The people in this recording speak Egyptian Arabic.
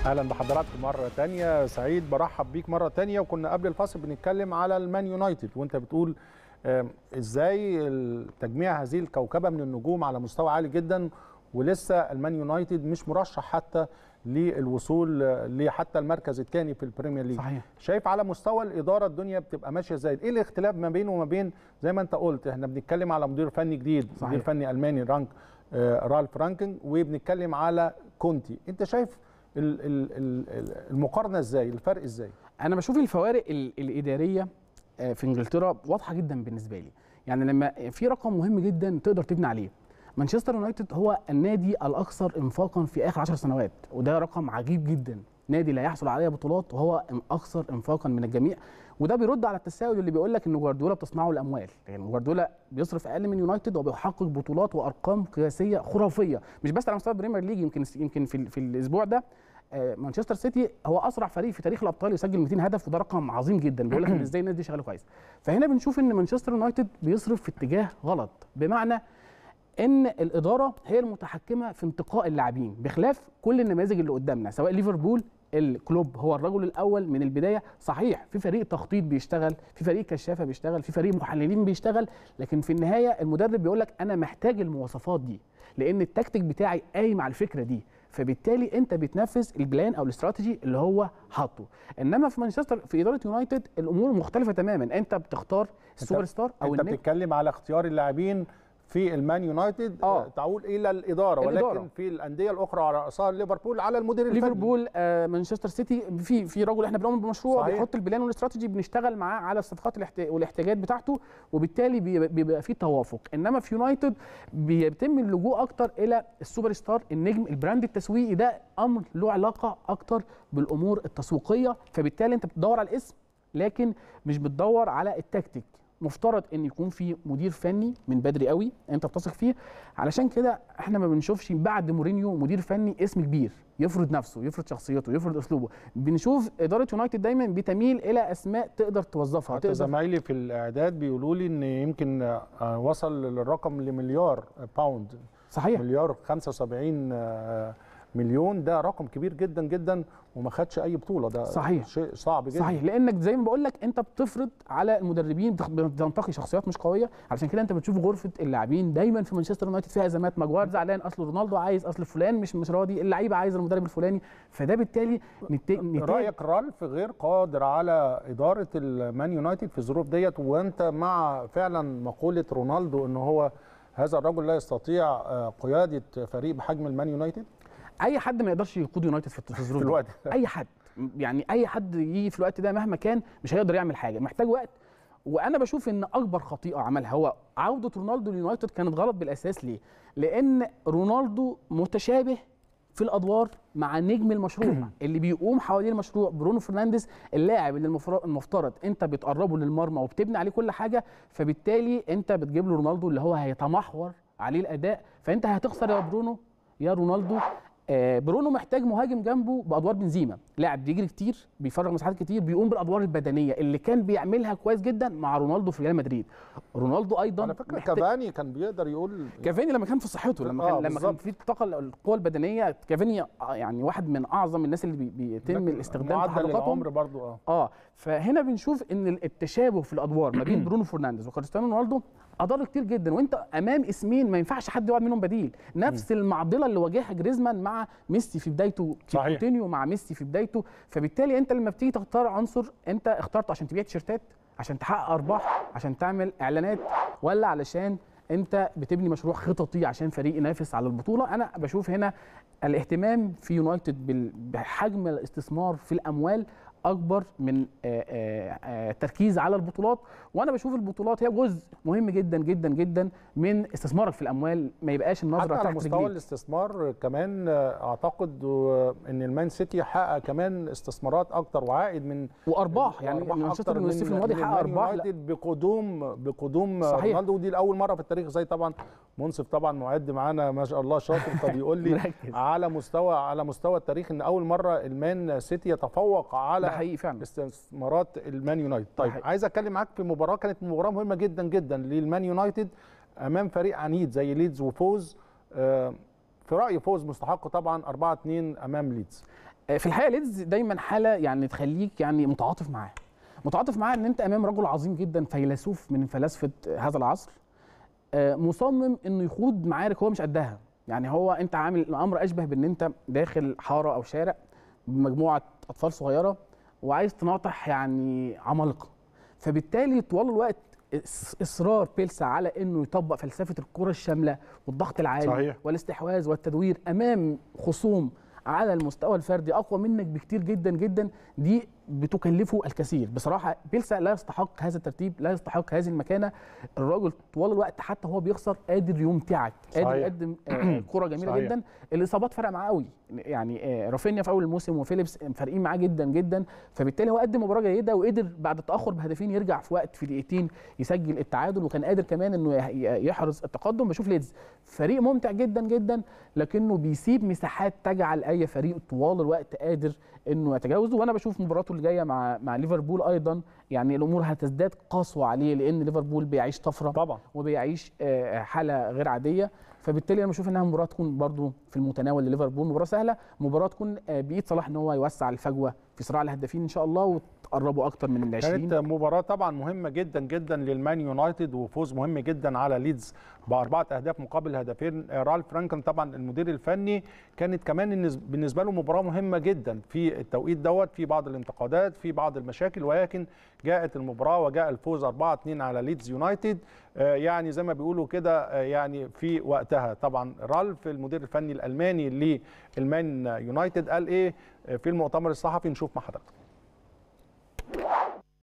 اهلا بحضراتكم مره تانية سعيد برحب بيك مره تانية وكنا قبل الفاصل بنتكلم على المان يونايتد وانت بتقول آم، ازاي تجميع هذه الكوكبه من النجوم على مستوى عالي جدا ولسه المان يونايتد مش مرشح حتى للوصول آه، لحتى المركز الثاني في البريمير ليج صحيح شايف على مستوى الاداره الدنيا بتبقى ماشيه ازاي ايه الاختلاف ما بينه وما بين زي ما انت قلت احنا بنتكلم على مدير فني جديد صحيح. مدير فني الماني رانك آه، رالف رانكينج وبنتكلم على كونتي انت شايف ال- ال- ال- المقارنه ازاي الفرق ازاي انا بشوف الفوارق ال- الاداريه آه، في انجلترا واضحه جدا بالنسبه لي يعني لما في رقم مهم جدا تقدر تبني عليه مانشستر يونايتد هو النادي الاكثر انفاقا في اخر 10 سنوات وده رقم عجيب جدا نادي لا يحصل عليه بطولات وهو اكثر انفاقا من الجميع وده بيرد على التساؤل اللي بيقول لك ان جوارديولا بتصنعه الاموال يعني جوارديولا بيصرف اقل من يونايتد وبيحقق بطولات وارقام قياسيه خرافيه مش بس على مستوى البريمير ليج يمكن يمكن في, في الاسبوع ده آه، مانشستر سيتي هو اسرع فريق في تاريخ الابطال يسجل 200 هدف وده رقم عظيم جدا بيقول لك ان ازاي الناس دي شغاله كويس فهنا بنشوف ان مانشستر يونايتد بيصرف في اتجاه غلط بمعنى ان الاداره هي المتحكمه في انتقاء اللاعبين بخلاف كل النماذج اللي قدامنا سواء ليفربول الكلوب هو الرجل الاول من البدايه صحيح في فريق تخطيط بيشتغل في فريق كشافه بيشتغل في فريق محللين بيشتغل لكن في النهايه المدرب بيقول لك انا محتاج المواصفات دي لان التكتيك بتاعي قايم على الفكره دي فبالتالي انت بتنفذ البلان او الاستراتيجي اللي هو حاطه انما في مانشستر في اداره يونايتد الامور مختلفه تماما انت بتختار السوبر ستار او انت النجم بتتكلم على اختيار اللاعبين في المان يونايتد آه. آه. تعول الى الاداره, الإدارة. ولكن في الانديه الاخرى على راسها ليفربول على المدير الفني ليفربول آه، مانشستر سيتي في في رجل احنا بنعمل بمشروع صحيح. بيحط البلان والاستراتيجي بنشتغل معاه على الصفقات والاحت- والاحتياجات بتاعته وبالتالي بيبقى- بيبقى في توافق انما في يونايتد بيتم اللجوء اكتر الى السوبر ستار النجم البراند التسويقي ده امر له علاقه اكتر بالامور التسويقيه فبالتالي انت بتدور على الاسم لكن مش بتدور على التكتيك مفترض ان يكون في مدير فني من بدري قوي انت بتثق فيه علشان كده احنا ما بنشوفش بعد مورينيو مدير فني اسم كبير يفرض نفسه يفرض شخصيته يفرض اسلوبه بنشوف اداره يونايتد دايما بتميل الى اسماء تقدر توظفها حتى تقدر زمايلي في الاعداد بيقولوا لي ان يمكن آه، وصل الرقم لمليار باوند صحيح مليار 75 آه، مليون ده رقم كبير جدا جدا وما خدش اي بطوله ده صحيح. شيء صعب جدا صحيح لانك زي ما بقول لك انت بتفرض على المدربين بتخ- بتنتقي شخصيات مش قويه علشان كده انت بتشوف غرفه اللاعبين دايما في مانشستر يونايتد فيها ازمات ماجواير زعلان اصل رونالدو عايز اصل فلان مش مش راضي اللعيبه عايزه المدرب الفلاني فده بالتالي نت... نتاج رايك رالف غير قادر على اداره المان يونايتد في الظروف ديت وانت مع فعلا مقوله رونالدو ان هو هذا الرجل لا يستطيع آه، قياده فريق بحجم المان يونايتد اي حد ما يقدرش يقود يونايتد في في الظروف في دي. الوقت اي حد يعني اي حد يجي في الوقت ده مهما كان مش هيقدر يعمل حاجه محتاج وقت وانا بشوف ان اكبر خطيئه عملها هو عوده رونالدو ليونايتد كانت غلط بالاساس ليه لان رونالدو متشابه في الادوار مع نجم المشروع اللي بيقوم حوالين المشروع برونو فرنانديز اللاعب اللي المفر- المفترض انت بتقربه للمرمى وبتبني عليه كل حاجه فبالتالي انت بتجيب له رونالدو اللي هو هيتمحور عليه الاداء فانت هتخسر يا برونو يا رونالدو آه، برونو محتاج مهاجم جنبه بادوار بنزيما لاعب بيجري كتير بيفرغ مساحات كتير بيقوم بالادوار البدنيه اللي كان بيعملها كويس جدا مع رونالدو في ريال مدريد رونالدو ايضا على فكره محتاج- كافاني كان بيقدر يقول كافيني لما كان في صحته لما كان آه، لما كان بالظبط. في الطاقه القوه البدنيه كافيني آه، يعني واحد من اعظم الناس اللي بي- بيتم الاستخدام في معدل حلقاتهم العمر برضو اه اه فهنا بنشوف ان التشابه في الادوار ما بين برونو فرنانديز وكريستيانو رونالدو اضر كتير جدا وانت امام اسمين ما ينفعش حد يقعد منهم بديل نفس المعضله اللي واجهها جريزمان مع ميسي في بدايته صحيح. كوتينيو مع ميسي في بدايته فبالتالي انت لما بتيجي تختار عنصر انت اخترته عشان تبيع تيشيرتات عشان تحقق ارباح عشان تعمل اعلانات ولا علشان انت بتبني مشروع خططي عشان فريق ينافس على البطوله انا بشوف هنا الاهتمام في يونايتد بال- بحجم الاستثمار في الاموال اكبر من آه، آه، آه، التركيز على البطولات وانا بشوف البطولات هي جزء مهم جدا جدا جدا من استثمارك في الاموال ما يبقاش حتى النظره على تحت مستوى رجليك الاستثمار كمان آه، اعتقد آه، ان المان سيتي حقق كمان استثمارات اكتر وعائد من وارباح يعني وأرباح مانشستر أكتر من الصيف من- الماضي من حقق المان ارباح لا، يونايتد بقدوم بقدوم صحيح. رونالدو ودي لاول مره في التاريخ زي طبعا منصف طبعا معد معانا ما شاء الله شاطر فبيقول لي مركز. على مستوى على مستوى التاريخ ان اول مره المان سيتي يتفوق ده على حقيقي فعلا استثمارات المان يونايتد طيب حقيقي. عايز اتكلم معاك في مباراه كانت مباراه مهمه جدا جدا للمان يونايتد امام فريق عنيد زي ليدز وفوز آه، في رايي فوز مستحق طبعا 4 2 امام ليدز آه، في الحقيقه ليدز دايما حاله يعني تخليك يعني متعاطف معاه متعاطف معاه ان انت امام رجل عظيم جدا فيلسوف من فلاسفه هذا العصر آه، مصمم انه يخوض معارك هو مش قدها يعني هو انت عامل الامر اشبه بان انت داخل حاره او شارع بمجموعه اطفال صغيره وعايز تناطح يعني عمالقه فبالتالي طوال الوقت إص- اصرار بيلسا على انه يطبق فلسفه الكره الشامله والضغط العالي صحيح. والاستحواذ والتدوير امام خصوم على المستوى الفردي اقوى منك بكتير جدا جدا دي بتكلفه الكثير بصراحه بيلسا لا يستحق هذا الترتيب لا يستحق هذه المكانه الراجل طوال الوقت حتى هو بيخسر قادر يمتعك قادر صحيح. يقدم آه، كره جميله صحيح. جدا الاصابات فرق معاه قوي يعني آه، رافينيا في اول الموسم وفيليبس فارقين معاه جدا جدا فبالتالي هو قدم مباراه جيده وقدر بعد التاخر بهدفين يرجع في وقت في دقيقتين يسجل التعادل وكان قادر كمان انه يح- يحرز التقدم بشوف ليدز فريق ممتع جدا جدا لكنه بيسيب مساحات تجعل اي فريق طوال الوقت قادر انه يتجاوزه وانا بشوف مباراته اللي جايه مع مع ليفربول ايضا يعني الامور هتزداد قسوه عليه لان ليفربول بيعيش طفره طبعا وبيعيش آه، حاله غير عاديه فبالتالي انا بشوف انها مباراه تكون برضو في المتناول لليفربول مباراه سهله مباراه تكون آه، بايد صلاح ان هو يوسع الفجوه في صراع الهدافين ان شاء الله وتقربوا اكتر من ال 20 كانت مباراة طبعا مهمة جدا جدا للمان يونايتد وفوز مهم جدا على ليدز بأربعة أهداف مقابل هدفين آه، رالف فرانكن طبعا المدير الفني كانت كمان النس- بالنسبة له مباراة مهمة جدا في التوقيت دوت في بعض الانتقادات في بعض المشاكل ولكن جاءت المباراة وجاء الفوز 4-2 على ليدز يونايتد آه، يعني زي ما بيقولوا كده آه، يعني في وقتها طبعا رالف المدير الفني الألماني للمان يونايتد قال إيه آه، في المؤتمر الصحفي نشوف مع حضرتك